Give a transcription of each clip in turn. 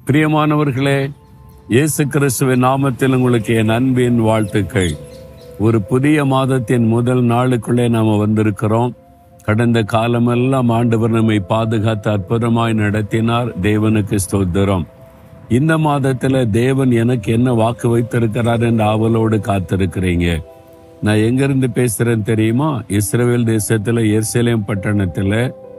பிரியமானவர்களே இயேசு கிறிஸ்துவின் நாமத்தில் உங்களுக்கு என் அன்பின் வாழ்த்துக்கள் ஒரு புதிய மாதத்தின் முதல் நாளுக்குள்ளே நாம வந்திருக்கிறோம் கடந்த காலமெல்லாம் ஆண்டவர் நம்மை பாதுகாத்து அற்புதமாய் நடத்தினார் தேவனுக்கு ஸ்தோத்திரம் இந்த மாதத்துல தேவன் எனக்கு என்ன வாக்கு வைத்திருக்கிறார் என்று ஆவலோடு காத்திருக்கிறீங்க நான் எங்கிருந்து பேசுறேன் தெரியுமா இஸ்ரவேல் தேசத்துல எருசலேம் பட்டணத்துல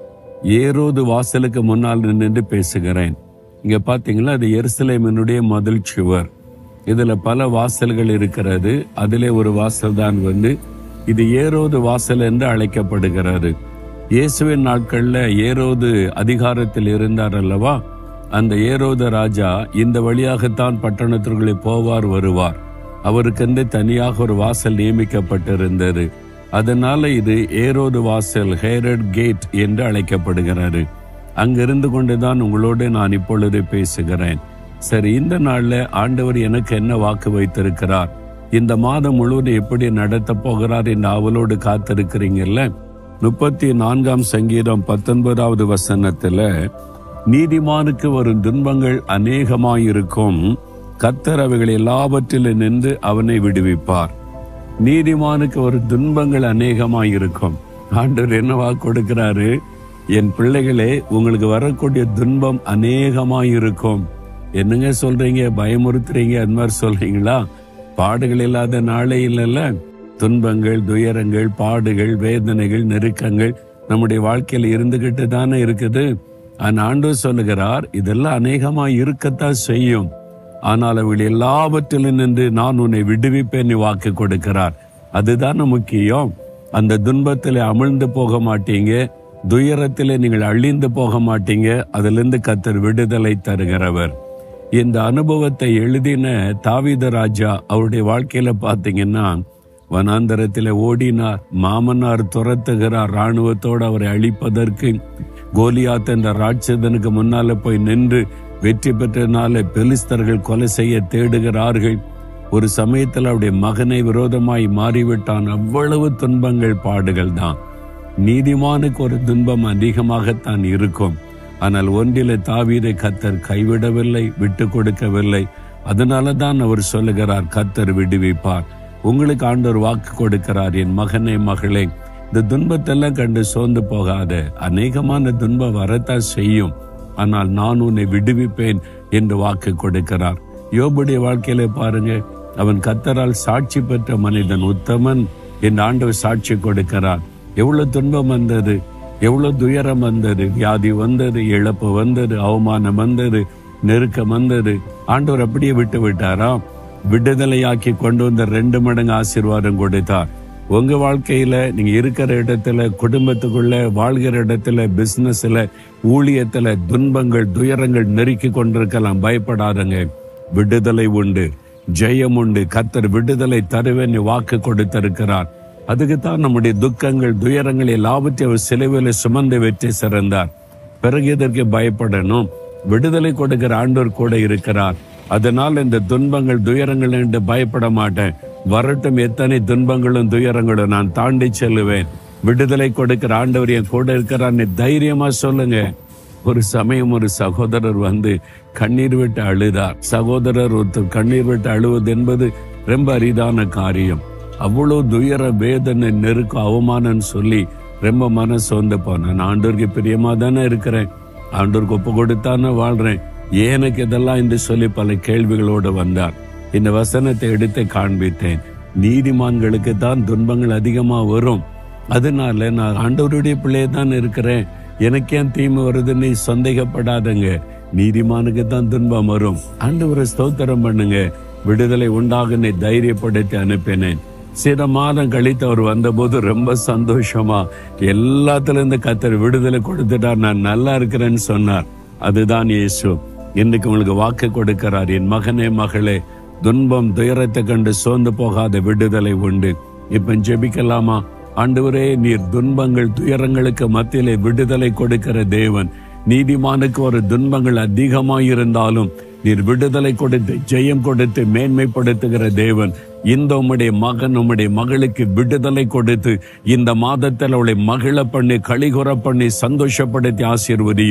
ஏரோது வாசலுக்கு முன்னால் நின்று பேசுகிறேன் இங்க பாத்தீங்களா அது எருசலேமினுடைய மதில் சுவர் இதுல பல வாசல்கள் இருக்கிறது அதிலே ஒரு வாசல் தான் வந்து இது ஏரோது வாசல் என்று அழைக்கப்படுகிறது இயேசுவின் நாட்கள்ல ஏரோது அதிகாரத்தில் இருந்தார் அல்லவா அந்த ஏரோது ராஜா இந்த வழியாகத்தான் பட்டணத்திற்குள்ளே போவார் வருவார் அவருக்கென்று தனியாக ஒரு வாசல் நியமிக்கப்பட்டிருந்தது அதனால இது ஏரோது வாசல் ஹேரட் கேட் என்று அழைக்கப்படுகிறது அங்கிருந்து கொண்டுதான் உங்களோடு நான் இப்பொழுது பேசுகிறேன் சரி இந்த நாள்ல ஆண்டவர் எனக்கு என்ன வாக்கு வைத்திருக்கிறார் இந்த மாதம் முழுவதும் எப்படி நடத்த போகிறார் என்று ஆவலோடு காத்திருக்கிறீங்கல்ல முப்பத்தி நான்காம் சங்கீதம் பத்தொன்பதாவது வசனத்துல நீதிமானுக்கு வரும் துன்பங்கள் அநேகமாயிருக்கும் கத்தர் அவைகள் எல்லாவற்றிலும் நின்று அவனை விடுவிப்பார் நீதிமானுக்கு ஒரு துன்பங்கள் அநேகமாயிருக்கும் ஆண்டவர் என்னவா கொடுக்கிறாரு என் பிள்ளைகளே உங்களுக்கு வரக்கூடிய துன்பம் அநேகமாயிருக்கும் என்னங்க சொல்றீங்க பயமுறுத்துறீங்க அந்த மாதிரி சொல்றீங்களா பாடுகள் இல்லாத நாளே இல்லைல்ல துன்பங்கள் துயரங்கள் பாடுகள் வேதனைகள் நெருக்கங்கள் நம்முடைய வாழ்க்கையில இருந்துகிட்டு தானே இருக்குது ஆனா ஆண்டவர் சொல்லுகிறார் இதெல்லாம் அநேகமா இருக்கத்தான் செய்யும் ஆனால் அவள் எல்லாவற்றிலும் நின்று நான் உன்னை விடுவிப்பேன் வாக்கு கொடுக்கிறார் அதுதானே முக்கியம் அந்த துன்பத்திலே அமிழ்ந்து போக மாட்டீங்க துயரத்திலே நீங்கள் அழிந்து போக மாட்டீங்க அதிலிருந்து கத்தர் விடுதலை தருகிறவர் இந்த அனுபவத்தை எழுதின தாவீத ராஜா அவருடைய வாழ்க்கையில பாத்தீங்கன்னா வனாந்தரத்தில் ஓடினார் மாமனார் துரத்துகிறார் ராணுவத்தோடு அவரை அழிப்பதற்கு கோலியாத் என்ற ராட்சதனுக்கு முன்னால போய் நின்று வெற்றி பெற்றனால பெலிஸ்தர்கள் கொலை செய்ய தேடுகிறார்கள் ஒரு சமயத்தில் அவருடைய மகனை விரோதமாய் மாறிவிட்டான் அவ்வளவு துன்பங்கள் பாடுகள் தான் நீதிமானுக்கு ஒரு துன்பம் அதிகமாகத்தான் இருக்கும் ஆனால் ஒன்றில தாவீதை கத்தர் கைவிடவில்லை விட்டு கொடுக்கவில்லை அதனால தான் அவர் சொல்லுகிறார் கத்தர் விடுவிப்பார் உங்களுக்கு ஆண்டவர் வாக்கு கொடுக்கிறார் என் மகனே மகளே இந்த துன்பத்தெல்லாம் கண்டு சோர்ந்து போகாத அநேகமான துன்பம் வரத்தான் செய்யும் ஆனால் நான் உன்னை விடுவிப்பேன் என்று வாக்கு கொடுக்கிறார் யோபுடைய வாழ்க்கையில பாருங்க அவன் கத்தரால் சாட்சி பெற்ற மனிதன் உத்தமன் என் ஆண்டவர் சாட்சி கொடுக்கிறார் எவ்வளவு துன்பம் வந்தது எவ்வளவு துயரம் வந்தது வியாதி வந்தது இழப்பு வந்தது அவமானம் வந்தது நெருக்கம் வந்தது ஆண்டவர் அப்படியே விட்டு விட்டாராம் விடுதலையாக்கி கொண்டு வந்த ரெண்டு மடங்கு ஆசீர்வாதம் கொடுத்தார் உங்க வாழ்க்கையில நீங்க இருக்கிற இடத்துல குடும்பத்துக்குள்ள வாழ்கிற இடத்துல பிசினஸ்ல ஊழியத்துல துன்பங்கள் துயரங்கள் நெருக்கி கொண்டிருக்கலாம் பயப்படாதங்க விடுதலை உண்டு ஜெயம் உண்டு கத்தர் விடுதலை தருவேன் வாக்கு கொடுத்திருக்கிறார் அதுக்கு தான் நம்முடைய துக்கங்கள் துயரங்கள் எல்லாவற்றையும் அவர் சிலுவையில் சுமந்து வெற்றி சிறந்தார் பிறகு இதற்கு பயப்படணும் விடுதலை கொடுக்கிற ஆண்டோர் கூட இருக்கிறார் அதனால் இந்த துன்பங்கள் துயரங்கள் என்று பயப்பட மாட்டேன் வரட்டும் எத்தனை துன்பங்களும் துயரங்களும் நான் தாண்டி செல்லுவேன் விடுதலை கொடுக்கிற ஆண்டவர் என் கூட இருக்கிறான்னு தைரியமா சொல்லுங்க ஒரு சமயம் ஒரு சகோதரர் வந்து கண்ணீர் விட்டு அழுதார் சகோதரர் ஒருத்தர் கண்ணீர் விட்டு அழுவது என்பது ரொம்ப அரிதான காரியம் அவ்வளவு துயர வேதனை நெருக்க அவமானம்னு சொல்லி ரொம்ப மனசு வந்து போனேன் ஆண்டோருக்கு பிரியமா தானே இருக்கிறேன் ஆண்டோருக்கு ஒப்பு கொடுத்தானே வாழ்றேன் எனக்கு இதெல்லாம் என்று சொல்லி பல கேள்விகளோடு வந்தார் இந்த வசனத்தை எடுத்து காண்பித்தேன் நீதிமான்களுக்கு தான் துன்பங்கள் அதிகமா வரும் அதனால நான் ஆண்டவருடைய பிள்ளைய தான் இருக்கிறேன் எனக்கு ஏன் தீமை வருதுன்னு சந்தேகப்படாதங்க நீதிமானுக்கு தான் துன்பம் வரும் ஆண்டவரை ஸ்தோத்திரம் பண்ணுங்க விடுதலை உண்டாகுன்னு தைரியப்படுத்தி அனுப்பினேன் சில மாதம் கழித்து அவர் வந்தபோது ரொம்ப சந்தோஷமா எல்லாத்துல இருந்து கத்தர் விடுதலை கொடுத்துட்டார் நான் நல்லா இருக்கிறேன்னு சொன்னார் அதுதான் இயேசு இன்னைக்கு உங்களுக்கு வாக்கு கொடுக்கிறார் என் மகனே மகளே துன்பம் துயரத்தை கண்டு சோர்ந்து போகாத விடுதலை உண்டு இப்ப ஜெபிக்கலாமா ஆண்டவரே நீர் துன்பங்கள் துயரங்களுக்கு மத்தியிலே விடுதலை கொடுக்கிற தேவன் நீதிமானுக்கு ஒரு துன்பங்கள் அதிகமாயிருந்தாலும் நீர் விடுதலை கொடுத்து ஜெயம் கொடுத்து மேன்மைப்படுத்துகிற தேவன் இந்த உம்முடைய மகன் உம்முடைய மகளுக்கு விடுதலை கொடுத்து இந்த மாதத்தில் அவளை மகிழ பண்ணி கழிகுற பண்ணி சந்தோஷப்படுத்தி ஆசீர்வதியும்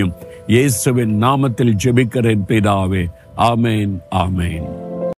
இயேசுவின் நாமத்தில் ஜெபிக்கிறேன் பிதாவே ஆமேன் ஆமேன்